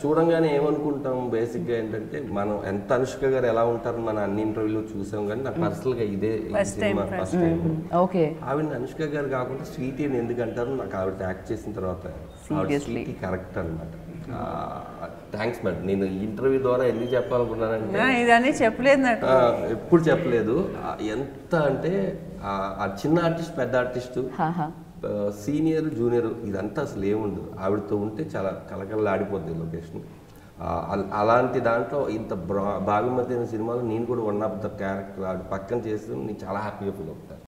చూడంగానే ఏమనుకుంటాం బేసిక్గా ఏంటంటే మనం ఎంత అనుష్క గారు ఎలా ఉంటారో మనం అన్ని ఇంటర్వ్యూలో చూసాం కానీ నాకు పర్సనల్గా ఇదే ఈ First time, cinema first first time okay ఆవిడ అనుష్క గారు కాకుండా స్వీటీ అని ఎందుకు అంటారు నాకు ఆవిడ యాక్ట్ చేసిన తర్వాత Seriously. స్వీటీ కరెక్ట్ అనమాట థ్యాంక్స్ మేడం నేను ఈ ఇంటర్వ్యూ ద్వారా ఎందుకు చెప్పాలనుకున్నానంటే ఆ, ఇదన్నీ చెప్పలేదు నాకు ఆ, ఎప్పుడు చెప్పలేదు ఆ, ఎంత అంటే ఆ ఆ చిన్న ఆర్టిస్ట్ పెద్ద ఆర్టిస్టు హాహా సీనియర్ జూనియర్ ఇదంతా అసలు ఏముండదు ఆవిడతో ఉంటే చాలా కలకలలాడిపోద్ది లొకేషన్ అలాంటి దాంట్లో ఇంత బ్రా- భాగమతి అనే సినిమాలో నేను కూడా వన్ ఆఫ్ ద క్యారెక్టర్ ఆవిడ పక్కన చేసి నేను చాలా హ్యాపీగా ఫీల్ అవుతాను